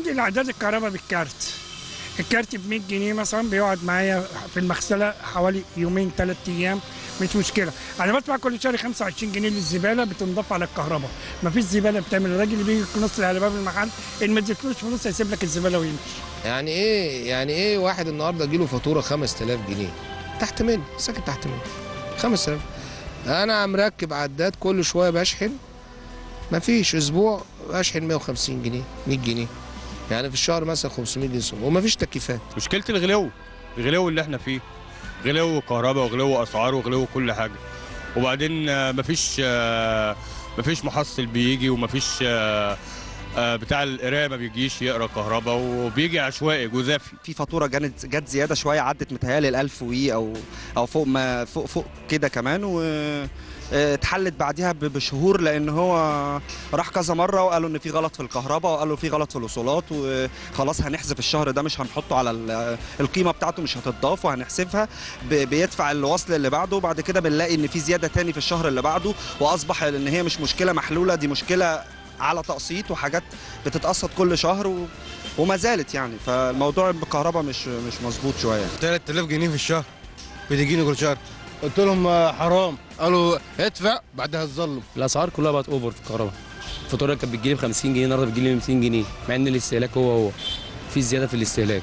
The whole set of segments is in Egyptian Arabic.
باجي لعداد الكهرباء بالكارت الكارت ب 100 جنيه مثلا بيقعد معايا في المغسله حوالي يومين ثلاث ايام مش مشكله انا بدفع كل شهر 25 جنيه للزباله بتنضاف على الكهرباء مفيش زباله بتعمل الراجل اللي بيجي يكنس لي على باب المحل ان ما اديتلوش فلوس هيسيب لك الزباله ويمشي يعني ايه يعني ايه واحد النهارده جيله فاتوره 5000 جنيه تحت مني ساكن تحت مني 5000 انا مركب عداد كل شويه بشحن مفيش اسبوع اشحن 150 جنيه 100 جنيه يعني في الشهر مثلا 500 جنيه ومفيش تكييفات مشكله الغلو الغلو اللي احنا فيه غلو كهرباء وغلو اسعار وغلو كل حاجه وبعدين آه، مفيش آه، مفيش محصل بيجي ومفيش آه، آه، بتاع القرايه ما بيجيش يقرا كهرباء وبيجي عشوائي جزافي في فاتوره جت جت زياده شويه عدت متهيألي ال 1000 وي او او فوق ما فوق فوق كده كمان و آه، اتحلت بعديها ب- بشهور لان هو راح كذا مره وقالوا ان في غلط في الكهرباء وقالوا في غلط في الوصولات وخلاص هنحذف الشهر ده مش هنحطه على ال- القيمه بتاعته مش هتضاف وهنحذفها ب- بيدفع الوصل اللي بعده وبعد كده بنلاقي ان في زياده تاني في الشهر اللي بعده واصبح ان هي مش مشكله محلوله دي مشكله على تقسيط وحاجات بتتقسط كل شهر و... وما زالت يعني فالموضوع بالكهرباء مش مش مظبوط شويه 3000 جنيه في الشهر بتجيني كل شهر قلت لهم آه، حرام قالوا ادفع بعدها تظلم الاسعار كلها بقت اوفر في الكهرباء الفاتوره كانت بتجيلي ب 50 جنيه النهارده بتجيلي ب 200 جنيه مع ان الاستهلاك هو هو في زياده في الاستهلاك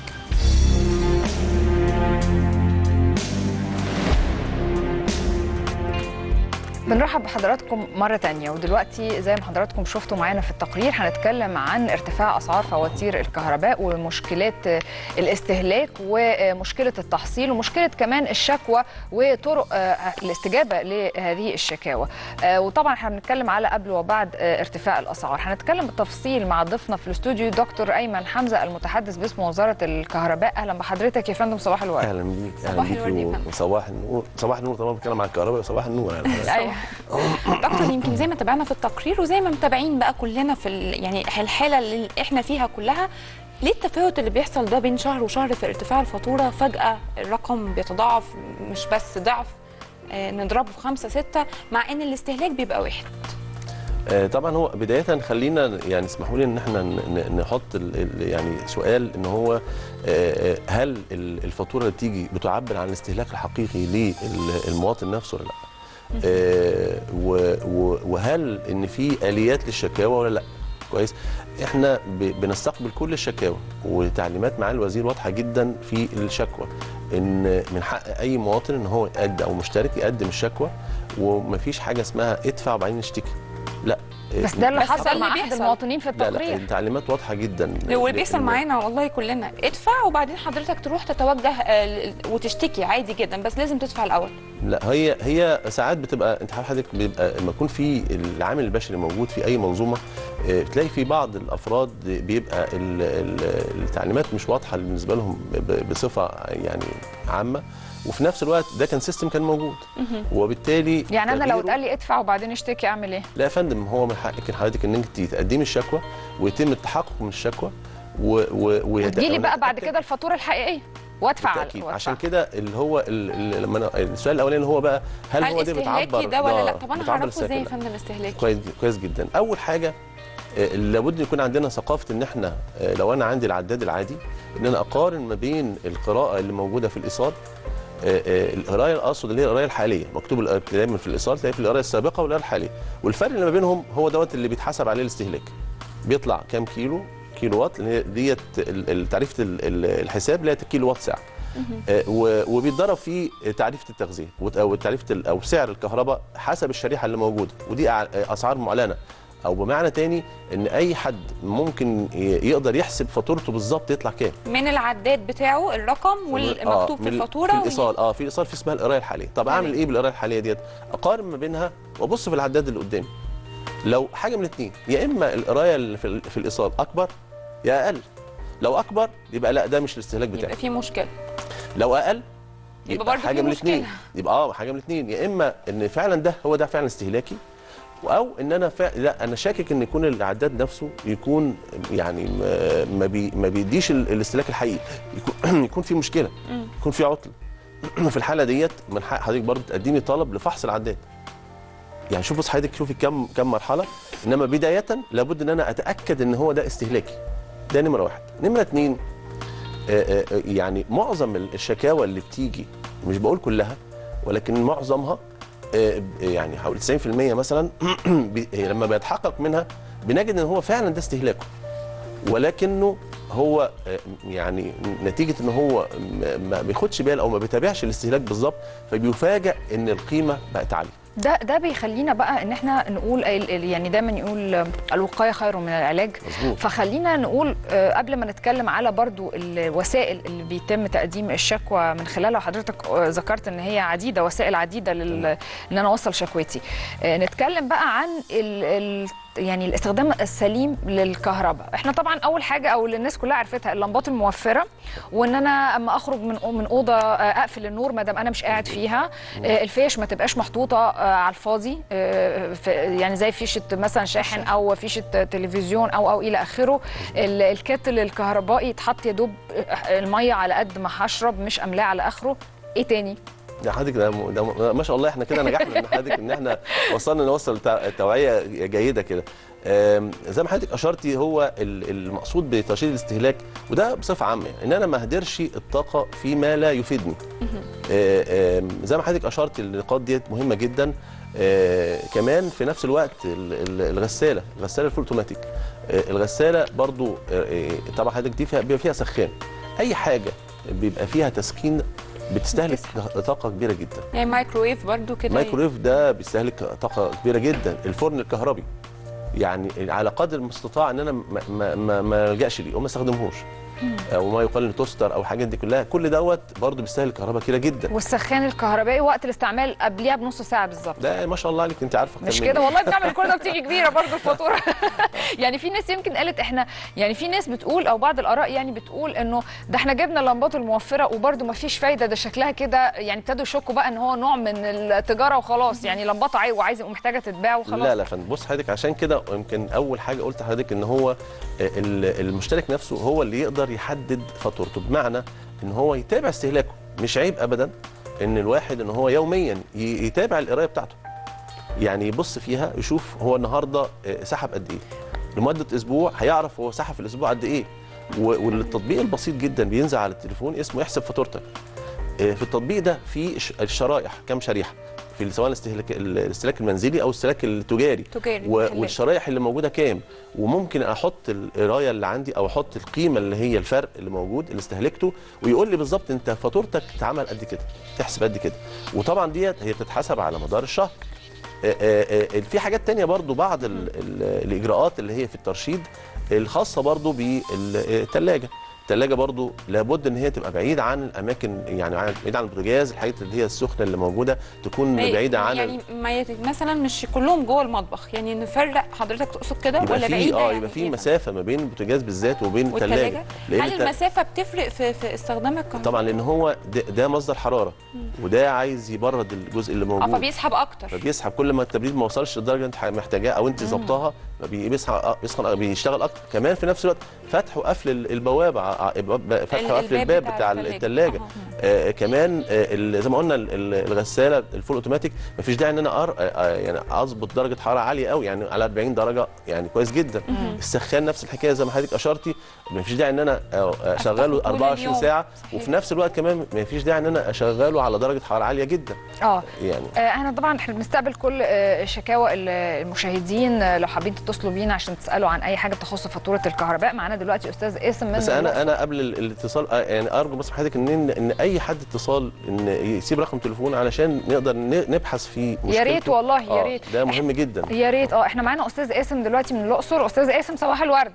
بنرحب بحضراتكم مرة تانية ودلوقتي زي ما حضراتكم شفتوا معانا في التقرير هنتكلم عن ارتفاع أسعار فواتير الكهرباء ومشكلات الاستهلاك ومشكلة التحصيل ومشكلة كمان الشكوى وطرق الاستجابة لهذه الشكاوى وطبعا احنا بنتكلم على قبل وبعد ارتفاع الأسعار هنتكلم بالتفصيل مع ضيفنا في الاستوديو دكتور أيمن حمزة المتحدث باسم وزارة الكهرباء أهلا بحضرتك يا فندم صباح الورد اهلا بيك صباح اهلا الورد يا بيك فندم. وصباح النور صباح النور طبعا بتكلم عن الكهرباء وصباح النور يعني أيوة. دكتور يمكن زي ما تابعنا في التقرير وزي ما متابعين بقى كلنا في ال- يعني الحاله اللي احنا فيها كلها ليه التفاوت اللي بيحصل ده بين شهر وشهر في ارتفاع الفاتوره فجاه الرقم بيتضاعف مش بس ضعف آه، نضربه في خمسة ستة مع ان الاستهلاك بيبقى واحد آه، طبعا هو بدايه خلينا يعني اسمحوا لي ان احنا ن- ن- نحط ال- ال- يعني سؤال ان هو آه، آه، هل ال- الفاتوره اللي بتيجي بتعبر عن الاستهلاك الحقيقي للمواطن نفسه ولا لا؟ آه، و- و- وهل ان في اليات للشكاوى ولا لا؟ كويس احنا ب- بنستقبل كل الشكاوى وتعليمات معالي الوزير واضحه جدا في الشكوى ان من حق اي مواطن ان هو يقدم او مشترك يقدم الشكوى ومفيش حاجه اسمها ادفع وبعدين اشتكي لا بس ده اللي بس ده حصل اللي مع أحد بيحصل. المواطنين في لا لا التقرير التعليمات واضحه جدا واللي بيحصل لأن- معانا والله كلنا ادفع وبعدين حضرتك تروح تتوجه آه، ل- وتشتكي عادي جدا بس لازم تدفع الاول لا هي هي ساعات بتبقى انت عارف حضرتك بيبقى لما يكون في العامل البشري موجود في اي منظومه آه، بتلاقي في بعض الافراد بيبقى ال- ال- التعليمات مش واضحه بالنسبه لهم ب- بصفه يعني عامه وفي نفس الوقت ده كان سيستم كان موجود وبالتالي يعني انا لو تغييره- اتقال لي ادفع وبعدين اشتكي اعمل ايه لا يا فندم هو من حقك حضرتك ان انت تقدمي الشكوى ويتم التحقق من الشكوى و و ويت- تجيلي بقى بعد ونتأكد- كده الفاتوره الحقيقيه وادفع على- بالتأكيد وادفع. عشان كده اللي هو ال- ال- لما أنا- السؤال الاولاني هو بقى هل, هو ده استهلاكي بتعبر ده ولا لا آه، طب انا بتعبر هعرفه ازاي يا الاستهلاك؟ فندم استهلاكي كويس كويس جدا اول حاجه آه، لابد يكون عندنا ثقافه ان احنا آه، لو انا عندي العداد العادي ان انا اقارن ما بين القراءه اللي موجوده في الايصال آه، آه، القرايه الاقصد اللي هي القرايه الحاليه مكتوب الق- دايما في الايصال تلاقي في القرايه السابقه والقرايه الحاليه والفرق اللي ما بينهم هو دوت اللي بيتحسب عليه الاستهلاك بيطلع كام كيلو كيلو وات اللي هي ديت ال- ال- تعريفه ال- ال- الحساب اللي هي كيلو وات ساعه آه، و- وبيتضرب فيه تعريفه التغذيه وت- او تعريفه ال- او سعر الكهرباء حسب الشريحه اللي موجوده ودي أع- اسعار معلنه او بمعنى تاني ان اي حد ممكن ي- يقدر يحسب فاتورته بالظبط يطلع كام من العداد بتاعه الرقم والمكتوب آه، في من- الفاتوره في الايصال اه في الايصال في اسمها القرايه الحاليه طب اعمل ايه بالقرايه الحاليه ديت اقارن ما بينها وابص في العداد اللي قدامي لو حاجه من الاثنين يا اما القرايه اللي في, ال- في الايصال اكبر يا اقل لو اكبر يبقى لا ده مش الاستهلاك بتاعي يبقى في مشكله لو اقل يبقى يبقى, برضه في حاجه من الاثنين مشكلة. يبقى اه حاجه من الاثنين يا اما ان فعلا ده هو ده فعلا استهلاكي او ان انا فع... لا انا شاكك ان يكون العداد نفسه يكون يعني ما- ما, بي... ما بيديش ال- الاستهلاك الحقيقي يكون يكون في مشكله يكون في عطل في الحاله ديت من حق حضرتك برضه تقدمي طلب لفحص العداد يعني شوف بص حضرتك شوفي كم كم مرحله انما بدايه لابد ان انا اتاكد ان هو ده استهلاكي ده نمره واحد نمره اتنين آه، آه، يعني معظم الشكاوى اللي بتيجي مش بقول كلها ولكن معظمها آه، يعني حوالي 90% مثلا بي- لما بيتحقق منها بنجد ان هو فعلا ده استهلاكه ولكنه هو آه، يعني نتيجه ان هو م- ما بياخدش باله او ما بيتابعش الاستهلاك بالظبط فبيفاجئ ان القيمه بقت عاليه ده ده بيخلينا بقى ان احنا نقول ال- ال- يعني دايما يقول الوقايه خير من العلاج مظبوط فخلينا نقول آه، قبل ما نتكلم على برضو الوسائل اللي بيتم تقديم الشكوى من خلالها وحضرتك آه، ذكرت ان هي عديده وسائل عديده لل... ان انا اوصل شكوتي آه، نتكلم بقى عن ال... ال... يعني الاستخدام السليم للكهرباء احنا طبعا اول حاجه او اللي الناس كلها عرفتها اللمبات الموفره وان انا اما اخرج من من اوضه آه، اقفل النور ما دام انا مش قاعد فيها آه، الفيش ما تبقاش محطوطه آه، على الفاضي آه، في- يعني زي فيشه مثلا شاحن او فيشه تلفزيون او او الى اخره ال- الكاتل الكهربائي يتحط يا دوب آه، الميه على قد ما هشرب مش املاه على اخره ايه تاني ده حضرتك ده, م- ده م- ما شاء الله احنا كده نجحنا ان حضرتك ان احنا وصلنا نوصل تع- توعيه جيده كده آم، زي ما حضرتك اشرتي هو ال- المقصود بترشيد الاستهلاك وده بصفه عامه ان انا ما اهدرش الطاقه فيما لا يفيدني آه، آم، زي ما حضرتك اشرتي النقاط ديت مهمه جدا آه، كمان في نفس الوقت ال- ال- الغساله الغساله الفول اوتوماتيك آه، الغساله برضو آه، آه، طبعا حضرتك دي فيها بيبقى فيها سخان اي حاجه بيبقى فيها تسخين بتستهلك طاقه كبيره جدا يعني مايكرويف برضو كده الميكرويف ده بيستهلك طاقه كبيره جدا الفرن الكهربي يعني على قدر المستطاع ان انا ما ما ما, ما الجاش ليه وما استخدمهوش او ما يقال ان توستر او الحاجات دي كلها كل دوت برضه بيستهلك كهرباء كتيره جدا والسخان الكهربائي وقت الاستعمال قبليها بنص ساعه بالظبط ده ما شاء الله عليك انت عارفه أكتر مش مني. كده والله بنعمل كل ده بتيجي كبيره برضو الفاتوره يعني في ناس يمكن قالت احنا يعني في ناس بتقول او بعض الاراء يعني بتقول انه ده احنا جبنا اللمبات الموفره وبرضو ما فيش فايده ده شكلها كده يعني ابتدوا يشكوا بقى ان هو نوع من التجاره وخلاص يعني لمبات عايزه وعايزه ومحتاجه تتباع وخلاص لا لا يا فندم بص حضرتك عشان كده يمكن اول حاجه قلت لحضرتك ان هو ال- المشترك نفسه هو اللي يقدر يحدد فاتورته بمعنى ان هو يتابع استهلاكه مش عيب ابدا ان الواحد ان هو يوميا ي- يتابع القرايه بتاعته يعني يبص فيها يشوف هو النهارده آه، سحب قد ايه لمده اسبوع هيعرف هو سحب في الاسبوع قد ايه و- والتطبيق البسيط جدا بينزل على التليفون اسمه احسب فاتورتك آه، في التطبيق ده في ش- الشرائح كام شريحه في سواء الاستهلاك الاستهلاك المنزلي او الاستهلاك التجاري تجاري و- محلات. والشرايح اللي موجوده كام وممكن احط القرايه اللي عندي او احط القيمه اللي هي الفرق اللي موجود اللي استهلكته ويقول لي بالظبط انت فاتورتك اتعمل قد كده تحسب قد كده وطبعا ديت هي بتتحسب على مدار الشهر آه، آه، آه، في حاجات تانية برضو بعض ال ال الاجراءات اللي هي في الترشيد الخاصه برضو بالثلاجه الثلاجه برضو لابد ان هي تبقى بعيده عن الاماكن يعني عن- بعيده عن البوتاجاز الحاجات اللي هي السخنه اللي موجوده تكون ما ي- بعيده عن يعني ما يت... مثلا مش كلهم جوه المطبخ يعني نفرق حضرتك تقصد كده يبقى ولا في بعيده اه يعني يبقى في إيه؟ مسافه ما بين البوتاجاز بالذات وبين الثلاجه والثلاجه هل الت- المسافه بتفرق في في استخدام الكهرباء طبعا لان هو ده, ده مصدر حراره وده عايز يبرد الجزء اللي اه موجود فبيسحب اكتر فبيسحب كل ما التبريد ما وصلش للدرجه اللي انت محتاجاها او انت ظبطها بي- بيسحب آه، بيسخن بيشتغل اكتر كمان في نفس الوقت فتح وقفل ال- البوابه ع- ع- الباب- فتح ال- وقفل الباب الباب بتاع بتاع التلاجة. الثلاجه آه كمان آه ال- زي ما قلنا ال- ال- الغساله الفول اوتوماتيك مفيش داعي ان انا أر... آه يعني اظبط درجه حراره عاليه قوي يعني على 40 درجه يعني كويس جدا السخان نفس الحكايه زي ما حضرتك اشرتي مفيش داعي ان انا آه، اشغله طول 24 اليوم. ساعه صحيح. وفي نفس الوقت كمان مفيش داعي ان انا اشغله على درجه حراره عاليه جدا اه يعني آه، احنا طبعا احنا بنستقبل كل آه، شكاوى ال- المشاهدين آه، لو حابين تتصلوا بينا عشان تسالوا عن اي حاجه تخص فاتوره الكهرباء معانا دلوقتي استاذ قاسم من بس انا الأقصر. انا قبل ال- الاتصال آه، يعني ارجو بس من حضرتك ان ان اي حد اتصال ان يسيب رقم تليفون علشان نقدر ن- نبحث في مشكلته يا ريت والله يا آه، ريت ده مهم جدا يا ريت اه احنا معانا استاذ قاسم دلوقتي من الاقصر استاذ قاسم صباح الورد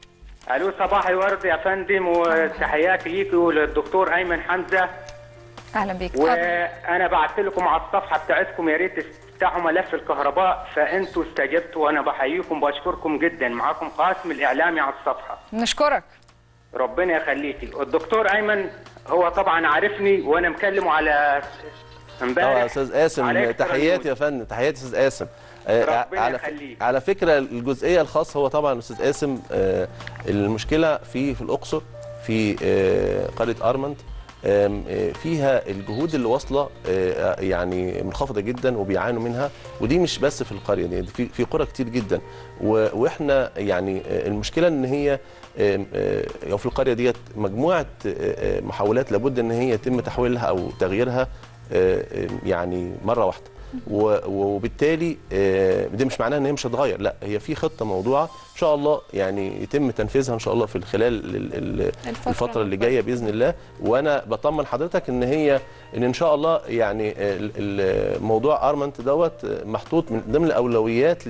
الو صباح الورد يا فندم وتحياتي ليكي وللدكتور ايمن حمزه اهلا بيك اتفضل. وانا بعت لكم على الصفحه بتاعتكم يا ريت تفتحوا ملف الكهرباء فانتوا استجبتوا وانا بحييكم وبشكركم جدا معاكم قاسم الاعلامي على الصفحه نشكرك ربنا يخليكي الدكتور ايمن هو طبعا عارفني وانا مكلمه على طبعا امبارح يا استاذ قاسم عليك تحياتي يا فندم تحياتي يا استاذ قاسم آه، ربنا على ف- يخليك. على فكره الجزئيه الخاصه هو طبعا استاذ قاسم آه، المشكله في في الاقصر في آه، قريه ارمنت آم، آه، فيها الجهود اللي واصله آه، يعني منخفضه جدا وبيعانوا منها ودي مش بس في القريه دي في في قرى كتير جدا و- واحنا يعني آه، المشكله ان هي آم، آه، أو في القريه ديت مجموعه آه، آه، محاولات لابد ان هي يتم تحويلها او تغييرها آه، آه، يعني مره واحده و- وبالتالي آه، ده مش معناه ان هي مش هتتغير لا هي في خطه موضوعه ان شاء الله يعني يتم تنفيذها ان شاء الله في خلال ال- ال- الفترة الفتره اللي جايه باذن الله وانا بطمن حضرتك ان هي ان ان شاء الله يعني ال- ال- موضوع ارمنت دوت محطوط من ضمن الاولويات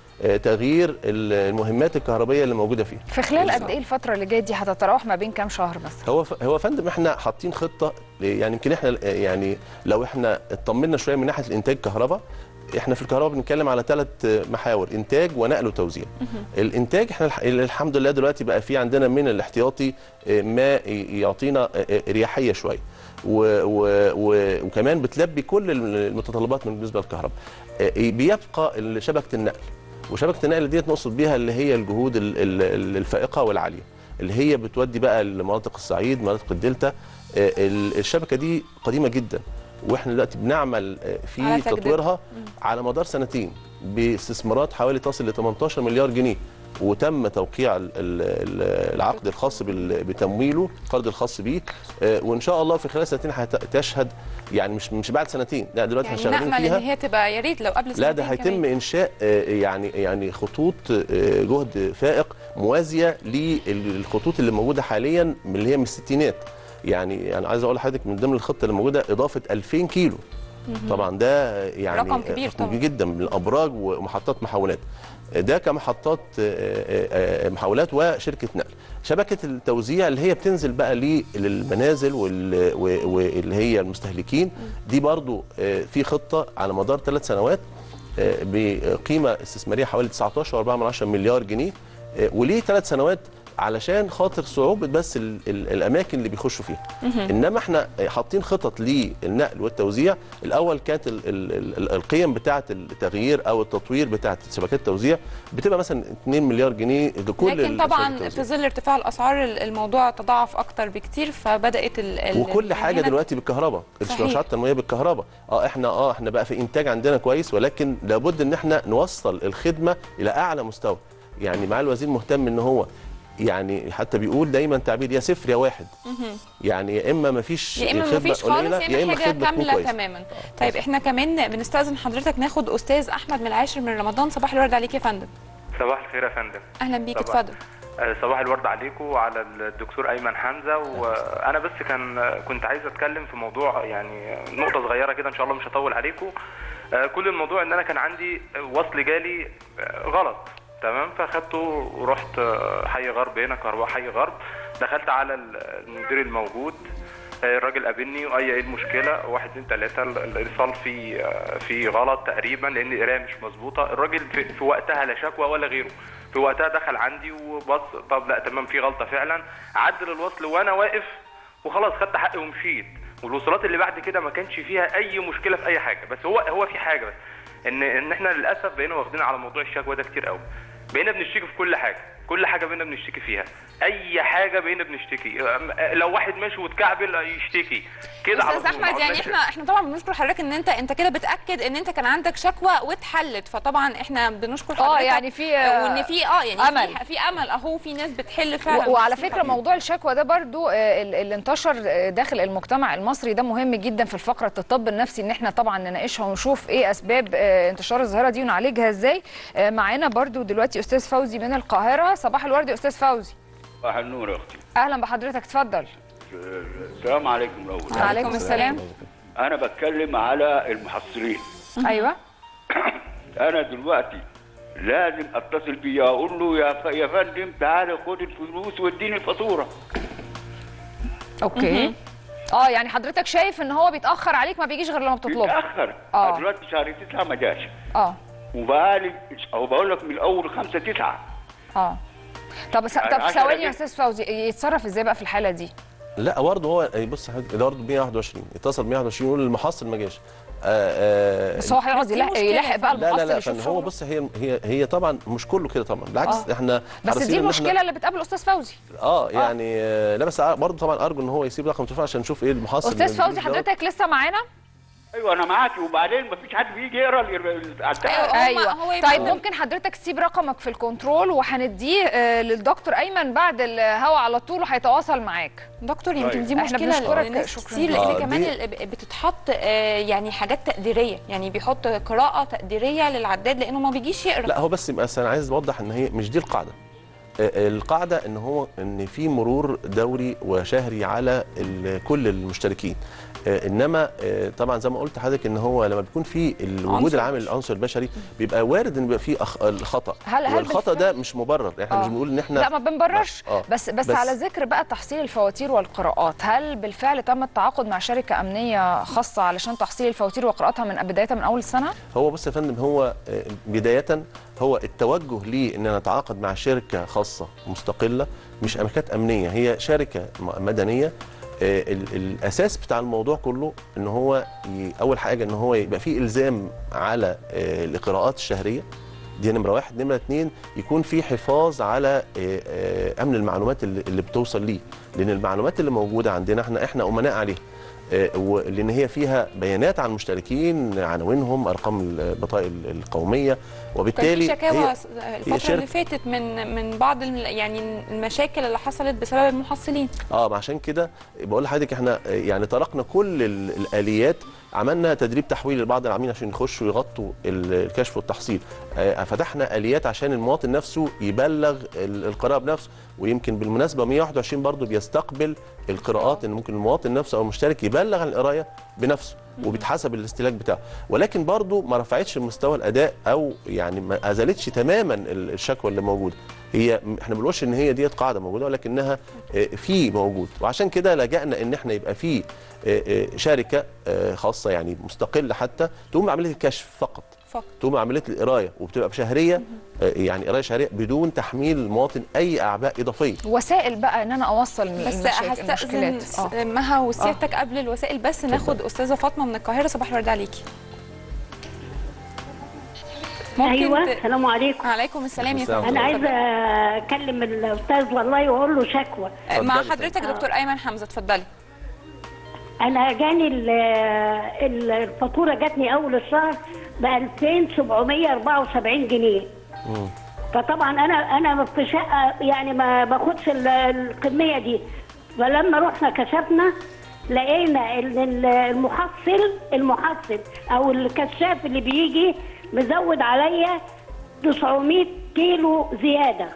لتغيير المهمات الكهربائيه اللي موجوده فيه في خلال قد ايه الفتره اللي جايه دي هتتراوح ما بين كام شهر بس هو ف... هو يا فندم احنا حاطين خطه ل- يعني يمكن احنا يعني لو احنا اطمنا شويه من ناحيه الانتاج كهرباء احنا في الكهرباء بنتكلم على ثلاث محاور انتاج ونقل وتوزيع الانتاج احنا الح- الحمد لله دلوقتي بقى في عندنا من الاحتياطي اه، ما ي- يعطينا اه، اه، رياحيه شويه و و و وكمان بتلبي كل المتطلبات من بالنسبه للكهرباء اه، بيبقى شبكه النقل وشبكه النقل ديت نقصد بيها اللي هي الجهود ال- ال- الفائقه والعاليه اللي هي بتودي بقى لمناطق الصعيد مناطق الدلتا آه، ال- الشبكه دي قديمه جدا واحنا دلوقتي بنعمل آه، على في تجديد. تطويرها على مدار سنتين باستثمارات حوالي تصل ل 18 مليار جنيه وتم توقيع ال- ال- العقد الخاص بال- بتمويله القرض الخاص بيه آه، وان شاء الله في خلال سنتين هتشهد يعني مش مش بعد سنتين لا دلوقتي يعني احنا شغالين نامل فيها ان هي تبقى يا ريت لو قبل لا ده سنتين هيتم كمان. انشاء آه، يعني يعني خطوط آه، جهد فائق موازيه للخطوط اللي موجوده حاليا من اللي هي من الستينات يعني انا عايز اقول لحضرتك من ضمن الخطه اللي موجوده اضافه 2000 كيلو طبعا ده يعني رقم كبير رقم طبعا. جدا من الابراج ومحطات محولات ده كمحطات آه، آه، آه، محولات وشركه نقل شبكه التوزيع اللي هي بتنزل بقى لي- للمنازل وال- و- واللي هي المستهلكين دي برضو آه، في خطه على مدار ثلاث سنوات آه، بقيمه استثماريه حوالي 19.4 مليار جنيه آه، وليه ثلاث سنوات علشان خاطر صعوبه بس ال ال الاماكن اللي بيخشوا فيها انما احنا حاطين خطط للنقل والتوزيع الاول كانت ال ال ال القيم بتاعه التغيير او التطوير بتاعه شبكات التوزيع بتبقى مثلا 2 مليار جنيه لكل لكن شبكات طبعا التوزيع. في ظل ارتفاع الاسعار الموضوع تضاعف اكتر بكتير فبدات ال ال- وكل حاجه هنا دلوقتي بالكهرباء صحيح. المشروعات التنمويه بالكهرباء اه احنا اه احنا بقى في انتاج عندنا كويس ولكن لابد ان احنا نوصل الخدمه الى اعلى مستوى يعني مع الوزير مهتم ان هو يعني حتى بيقول دايما تعبير يا صفر يا واحد يعني يا اما ما فيش يا اما خدمه مفيش قليله خالص يا اما حاجه خدمه تكون كامله كويسه تماما طيب احنا كمان بنستاذن حضرتك ناخد استاذ احمد من العاشر من رمضان صباح الورد عليك يا فندم صباح الخير يا فندم اهلا بيك صباح. اتفضل آه، صباح الورد عليكم وعلى الدكتور ايمن حمزه وانا بس كان كنت عايز اتكلم في موضوع يعني نقطه صغيره كده ان شاء الله مش هطول عليكم آه، كل الموضوع ان انا كان عندي وصل جالي آه، غلط تمام فاخدته ورحت آه، حي غرب هنا كهرباء حي غرب دخلت على المدير الموجود آه، الراجل قابلني وقال لي ايه المشكله واحد اتنين تلاته ال- الايصال فيه آه، فيه غلط تقريبا لان القرايه مش مظبوطه الراجل في, في وقتها لا شكوى ولا غيره في وقتها دخل عندي وبص طب لا تمام في غلطه فعلا عدل الوصل وانا واقف وخلاص خدت حقي ومشيت والوصولات اللي بعد كده ما كانش فيها اي مشكله في اي حاجه بس هو هو في حاجه بس ان ان احنا للاسف بقينا واخدين على موضوع الشكوى ده كتير قوي بقينا بنشتكي في كل حاجه كل حاجه بقينا بنشتكي فيها اي حاجه بقينا بنشتكي أم- لو واحد ماشي واتكعبل يشتكي كده على استاذ طول احمد يعني ماشي. احنا احنا طبعا بنشكر حضرتك ان انت انت كده بتاكد ان انت كان عندك شكوى واتحلت فطبعا احنا بنشكر حضرتك اه يعني في آه، وان في اه يعني أمل. في, في امل اهو في ناس بتحل فعلا و- وعلى نصيحة. فكره موضوع الشكوى ده برضو آه، ال- اللي انتشر آه، داخل المجتمع المصري ده مهم جدا في فقره الطب النفسي ان احنا طبعا نناقشها ونشوف ايه اسباب آه، انتشار الظاهره دي ونعالجها ازاي آه، معانا برضو دلوقتي استاذ فوزي من القاهره صباح الورد يا استاذ فوزي صباح النور يا اختي اهلا بحضرتك اتفضل السلام عليكم الاول عليكم السلام انا بتكلم على المحصلين ايوه انا دلوقتي لازم اتصل بيه اقول له يا ف... يا فندم تعالى خد الفلوس واديني الفاتوره اوكي اه يعني حضرتك شايف ان هو بيتاخر عليك ما بيجيش غير لما بتطلبه بيتاخر آه. أنا دلوقتي شهر تسعه ما جاش اه وبقالي او بقول لك من اول خمسه تسعه اه طب س... يعني طب عشرة ثواني يا جنيه. استاذ فوزي يتصرف ازاي بقى في الحاله دي لا برضه هو بص حضرتك ده برضه 121 اتصل 121 يقول المحصل ما جاش آه، آه، بس هو هيقعد دي يلحق, مشكلة. يلحق بقى لا لا المحصل لا يشوف فن هو شغله. بص هي هي هي طبعا مش كله كده طبعا بالعكس آه. احنا بس حريصين دي إن إحنا- المشكله اللي بتقابل استاذ فوزي اه يعني آه، لا بس برضه طبعا ارجو ان هو يسيب رقم تليفون عشان نشوف ايه المحصل استاذ اللي فوزي بيجي دوت. حضرتك لسه معانا ايوه انا معاكي وبعدين مفيش حد بيجي يقرا ال- ال- على التعب. هو- ايوه هو يبقى طيب عندنا- ممكن حضرتك تسيب رقمك في الكنترول وهنديه آه، للدكتور ايمن بعد الهوا على طول وهيتواصل معاك دكتور يمكن طيب. دي إحنا مشكله بنشكرك، لناس شكراً. كتير آه، لان كمان دي- ال- بتتحط آه، يعني حاجات تقديريه يعني بيحط قراءه تقديريه للعداد لانه ما بيجيش يقرا لا هو بس بس انا عايز اوضح ان هي مش دي القاعده آه، القاعده ان هو ان في مرور دوري وشهري على ال- كل المشتركين آه، انما آه، طبعا زي ما قلت لحضرتك ان هو لما بيكون في الوجود عنصر العامل العنصر البشري بيبقى وارد ان يبقى في أخ- الخطا هل- هل والخطا ده بالفعل؟ مش مبرر احنا آه. مش بنقول ان احنا لا ما بنبررش آه. بس, بس بس- على ذكر بقى تحصيل الفواتير والقراءات هل بالفعل تم التعاقد مع شركه امنيه خاصه علشان تحصيل الفواتير وقراءاتها من بدايه من اول السنه هو بص يا فندم هو آه، بداية هو التوجه ليه ان نتعاقد مع شركة خاصة مستقلة مش أمريكات أمنية هي شركة م- مدنية آه، ال- الأساس بتاع الموضوع كله ان هو ي- أول حاجة ان هو يبقى فيه إلزام على آه، القراءات الشهرية دي نمرة واحد نمرة اتنين يكون في حفاظ على آه، آه، أمن المعلومات اللي اللي بتوصل ليه لأن المعلومات اللي موجودة عندنا احنا احنا أمناء عليها آه، و- لان هي فيها بيانات عن المشتركين عناوينهم ارقام البطايق القوميه كان وبالتالي في شكاوى هي الفتره شركة- اللي فاتت من من بعض الم- يعني المشاكل اللي حصلت بسبب المحصلين اه ما عشان كده بقول لحضرتك احنا آه، يعني طرقنا كل ال- الاليات عملنا تدريب تحويلي لبعض العاملين عشان يخشوا يغطوا ال- الكشف والتحصيل آه، فتحنا اليات عشان المواطن نفسه يبلغ ال- القراءه بنفسه ويمكن بالمناسبه 121 برضو بيستقبل القراءات ان ممكن المواطن نفسه او المشترك يبلغ عن القرايه بنفسه وبيتحسب الاستهلاك بتاعه ولكن برضو ما رفعتش مستوى الاداء او يعني ما ازالتش تماما ال- الشكوى اللي موجوده هي احنا ما بنقولش ان هي ديت قاعده موجوده ولكنها آه، في موجود وعشان كده لجأنا ان احنا يبقى في آه، آه، شركه آه، خاصه يعني مستقله حتى تقوم بعمليه الكشف فقط فقط تقوم بعمليه القرايه وبتبقى بشهريه آه، يعني قرايه شهريه بدون تحميل المواطن اي اعباء اضافيه وسائل بقى ان انا اوصل بس المشاكل هستأذن المشكلات س- آه. مها وسيادتك قبل الوسائل بس ناخد استاذه فاطمه من القاهره صباح الورد عليكي ايوه ت- السلام عليكم عليكم السلام يا السلام. فندم انا عايزه اكلم الاستاذ والله واقول له شكوى مع اتفضلي. حضرتك دكتور ايمن حمزه اتفضلي انا جاني ال- ال- الفاتوره جاتني اول الشهر ب 2774 جنيه فطبعا انا انا في شقه يعني ما باخدش ال- الكميه دي فلما رحنا كشفنا لقينا ان ال- المحصل المحصل او الكشاف اللي بيجي مزود عليا 900 كيلو زياده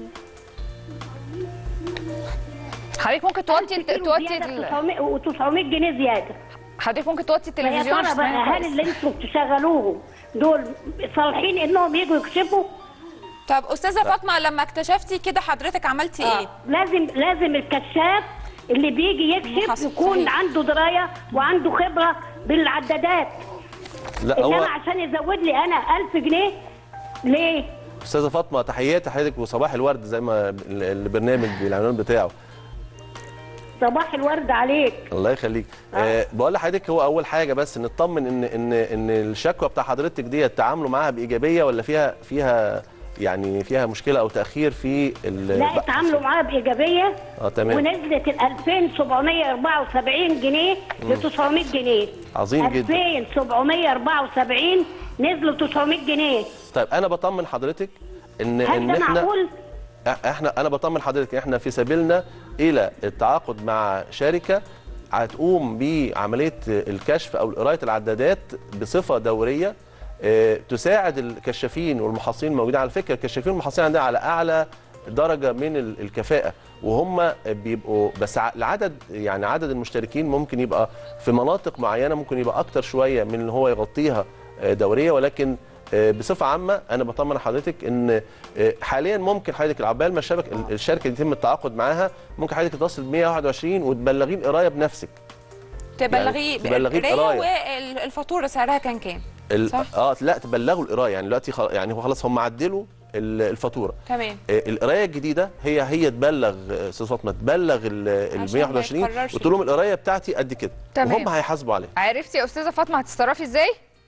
حضرتك ممكن توطي توطي ال- و900 جنيه زياده حضرتك ممكن توطي فيا التلفزيون ترى عشان بقى تسمعيني هل كويس. اللي انتوا بتشغلوهم دول صالحين انهم يجوا يكشفوا؟ طب استاذه فاطمه لما اكتشفتي كده حضرتك عملتي ايه آه. لازم لازم الكشاف اللي بيجي يكشف محصل. يكون صحيح. عنده درايه وعنده خبره بالعدادات لا انما هو عشان يزود لي انا 1000 جنيه ليه؟ استاذه فاطمه تحياتي حضرتك وصباح الورد زي ما ال- البرنامج بالعنوان بتاعه صباح الورد عليك الله يخليك أه بقول لحضرتك هو اول حاجه بس نطمن ان ان ان الشكوى بتاع حضرتك دي تعاملوا معاها بايجابيه ولا فيها فيها يعني فيها مشكله او تاخير في ال- لا اتعاملوا معاها بايجابيه اه تمام ونزلت ال 2774 جنيه ل 900 جنيه عظيم جدا 2774 نزلوا 900 جنيه طيب انا بطمن حضرتك ان هل ان ده احنا معقول؟ احنا انا بطمن حضرتك احنا في سبيلنا الى التعاقد مع شركه هتقوم بعمليه الكشف او قرايه العدادات بصفه دوريه آه، تساعد الكشافين والمحصلين الموجودين على فكره الكشافين والمحصلين عندنا على اعلى درجه من ال- الكفاءه وهم بيبقوا بس ع- العدد يعني عدد المشتركين ممكن يبقى في مناطق معينه ممكن يبقى اكتر شويه من اللي هو يغطيها آه، دوريه ولكن آه، بصفه عامه انا بطمن حضرتك ان آه، حاليا ممكن حضرتك عقبال ما الشبكه الشركه دي يتم التعاقد معاها ممكن حضرتك تتصل ب 121 وتبلغين قرايه بنفسك تبلغيه تبلغيه القرايه القراية. والفاتوره سعرها كان كام ال... صح. اه لا تبلغوا القرايه يعني دلوقتي خل... يعني هو خلاص هم عدلوا ال- الفاتوره تمام آه، القرايه الجديده هي هي تبلغ آه، استاذ فاطمه تبلغ ال ال عشان ما 121 يتكررش قلت لهم القرايه بتاعتي قد كده تمام. وهم هيحاسبوا عليها عرفتي يا استاذه فاطمه هتصرفي ازاي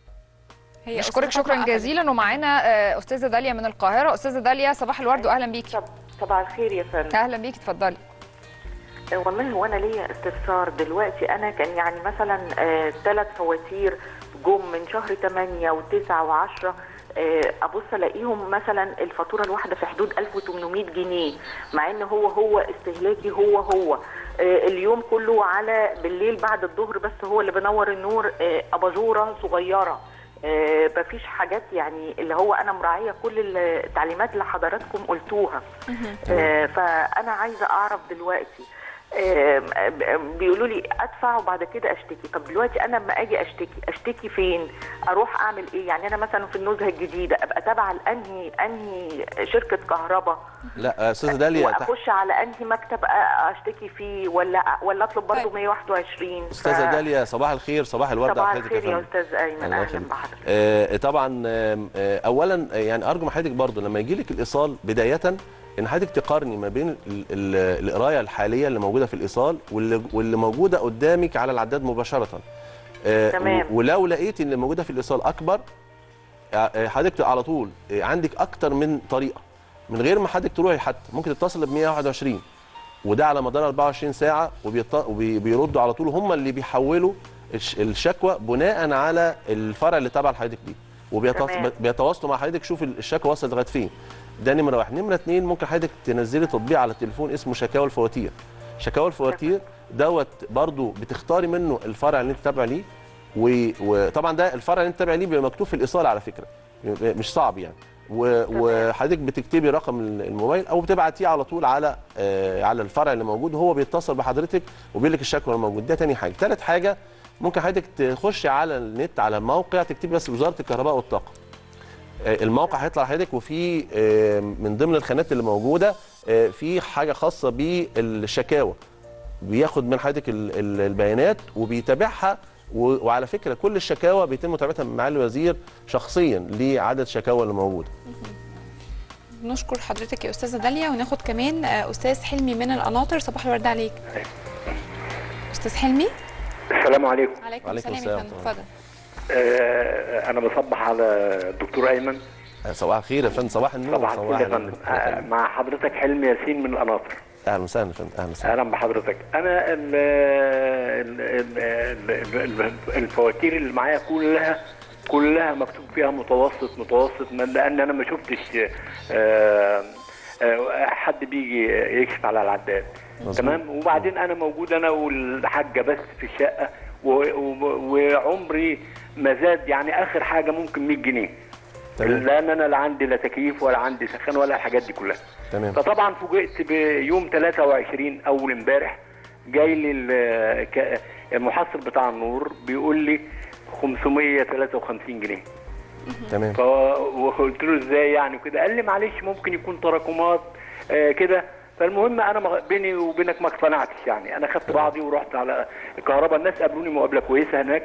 هي نشكرك أستاذة شكرا فاطمة جزيلا ومعانا آه، استاذه داليا من القاهره استاذه داليا صباح الورد واهلا بيكي صباح الخير يا فندم اهلا بيكي اتفضلي آه، والله هو انا ليا استفسار دلوقتي انا كان يعني مثلا ثلاث فواتير جم من شهر 8 و9 و10 ابص الاقيهم مثلا الفاتوره الواحده في حدود 1800 جنيه مع ان هو هو استهلاكي هو هو آه، اليوم كله على بالليل بعد الظهر بس هو اللي بنور النور آه، اباجوره صغيره آه، مفيش حاجات يعني اللي هو انا مراعيه كل التعليمات اللي حضراتكم قلتوها آه، فانا عايزه اعرف دلوقتي آه، بيقولوا لي ادفع وبعد كده اشتكي طب دلوقتي انا لما اجي اشتكي اشتكي فين اروح اعمل ايه يعني انا مثلا في النزهه الجديده ابقى تابعه لانهي انهي شركه كهرباء لا آه، استاذه داليا تحت واخش على انهي مكتب أ- اشتكي فيه ولا ولا اطلب برضه 121 استاذه داليا صباح الخير صباح الورد صباح على حضرتك الخير يا فندم. استاذ ايمن الله اهلا يخليك. بحضرتك آه، طبعا آم، آه، اولا آه، يعني ارجو من حضرتك برضو لما يجي لك الايصال بدايه ان حضرتك تقارني ما بين ال- ال- القرايه الحاليه اللي موجوده في الايصال واللي واللي موجوده قدامك على العداد مباشره آه، تمام. و- ولو لقيت ان اللي موجوده في الايصال اكبر آه، حضرتك على طول آه، عندك اكتر من طريقه من غير ما حضرتك تروحي حتى ممكن تتصل ب 121 وده على مدار 24 ساعه وبيط- وبيردوا على طول هم اللي بيحولوا الش- الشكوى بناء على الفرع اللي تابع لحضرتك ليه تمام. وبيتواصلوا مع حضرتك شوف الشكوى وصلت لغايه فين ده نمره واحد نمره اتنين ممكن حضرتك تنزلي تطبيق على التليفون اسمه شكاوى الفواتير شكاوى الفواتير دوت برضو بتختاري منه الفرع اللي انت تابع ليه و- وطبعا ده الفرع اللي انت تابع ليه بيبقى مكتوب في الايصال على فكره مش صعب يعني و- وحضرتك بتكتبي رقم الموبايل او بتبعتيه على طول على آه، على الفرع اللي موجود وهو بيتصل بحضرتك وبيقول لك الشكوى الموجود ده تاني حاجه تالت حاجه ممكن حضرتك تخش على النت على الموقع تكتبي بس وزاره الكهرباء والطاقه آه، الموقع هيطلع لحضرتك وفي آه، من ضمن الخانات اللي موجوده آه، في حاجه خاصه بالشكاوى بياخد من حضرتك ال- ال- البيانات وبيتابعها و- وعلى فكره كل الشكاوى بيتم متابعتها من معالي الوزير شخصيا لعدد الشكاوى اللي موجوده نشكر حضرتك يا استاذه داليا وناخد كمان آه، استاذ حلمي من القناطر صباح الورد عليك استاذ حلمي السلام عليكم عليكم وعليكم السلام يا السلام فندم اتفضل آه انا بصبح على الدكتور ايمن صباح الخير يا فندم صباح النور صباح الفل يا فندم آه مع حضرتك حلمي ياسين من القناطر اهلا وسهلا يا فندم اهلا وسهلا اهلا بحضرتك انا ال ال ال ال ال الفواتير اللي معايا كلها كلها مكتوب فيها متوسط متوسط من- لان انا ما شفتش آه، آه، حد بيجي يكشف على العداد مظبوط. تمام وبعدين انا موجود انا والحاجه بس في الشقه و- و- وعمري ما زاد يعني اخر حاجه ممكن 100 جنيه تمام. لان انا لا عندي لا تكييف ولا عندي سخان ولا الحاجات دي كلها تمام فطبعا فوجئت بيوم 23 اول امبارح جاي لي ال- ك- المحصل بتاع النور بيقول لي 553 جنيه تمام ف- وقلت له ازاي يعني وكده قال لي معلش ممكن يكون تراكمات آه كده فالمهم انا ما- بيني وبينك ما اقتنعتش يعني انا خدت بعضي ورحت على الكهرباء الناس قابلوني مقابله كويسه هناك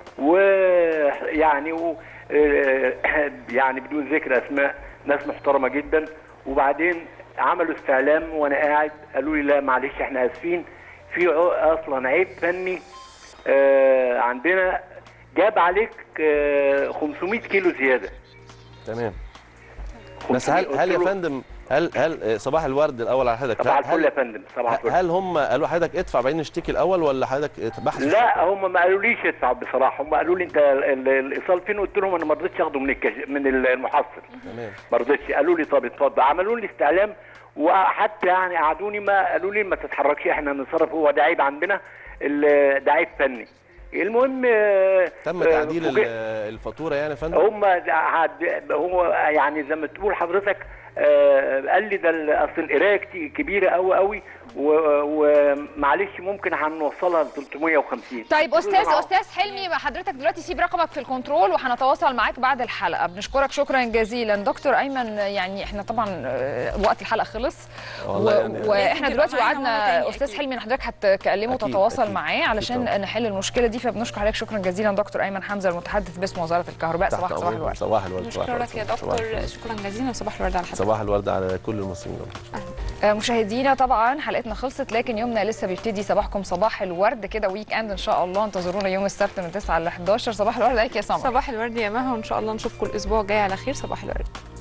ويعني و... آه، يعني بدون ذكر اسماء ناس محترمه جدا وبعدين عملوا استعلام وانا قاعد قالوا لي لا معلش احنا اسفين في ع- اصلا عيب فني آه، عندنا جاب عليك آه، 500 كيلو زياده تمام بس هل هل يا فندم هل هل صباح الورد الاول على حضرتك صباح هل- الفل يا فندم صباح الفل هل هم قالوا حضرتك ادفع بعدين نشتكي الاول ولا حضرتك بحث لا هم ما قالوليش ادفع بصراحه هم قالوا لي انت ال- ال- الايصال فين قلت لهم انا ما رضيتش اخده من الكش... من المحصل تمام ما رضيتش قالوا لي طب اتفضل عملوا لي استعلام وحتى يعني قعدوني ما قالوا لي ما تتحركش احنا نتصرف هو ده عيب عندنا ال- ده عيب فني المهم آه، تم آه، تعديل ال- فوجئت. الفاتوره يعني يا فندم هم عد- هو يعني زي ما تقول حضرتك آه قال لي ده ال- اصل القرايه كتي- كبيره قوي قوي ومعلش ممكن هنوصلها ل 350 طيب قلت له استاذ أنا استاذ حلمي حضرتك دلوقتي سيب رقمك في الكنترول وهنتواصل معاك بعد الحلقه بنشكرك شكرا جزيلا دكتور ايمن يعني احنا طبعا آه، وقت الحلقه خلص والله يعني- واحنا لازم دلوقتي تبقى معانا مرة وعدنا تانية استاذ أكيد. حلمي ان حضرتك هتكلمه أكيد، وتتواصل أكيد. معاه أكيد علشان طبعاً. نحل المشكله دي فبنشكر حضرتك شكرا جزيلا دكتور ايمن حمزه المتحدث باسم وزاره الكهرباء تحت صباح صباح أمركم. الورد صباح الورد صباح الورد. نشكرك يا صباح دكتور الورد. شكرا جزيلا وصباح الورد على حضرتك صباح الورد على كل المصريين آه، مشاهدينا طبعا حلقتنا خلصت لكن يومنا لسه بيبتدي صباحكم صباح الورد كده ويك اند ان شاء الله انتظرونا يوم السبت من 9 ل 11 صباح الورد عليك يا سمر صباح الورد يا مها وان شاء الله نشوفكم الاسبوع الجاي على خير صباح الورد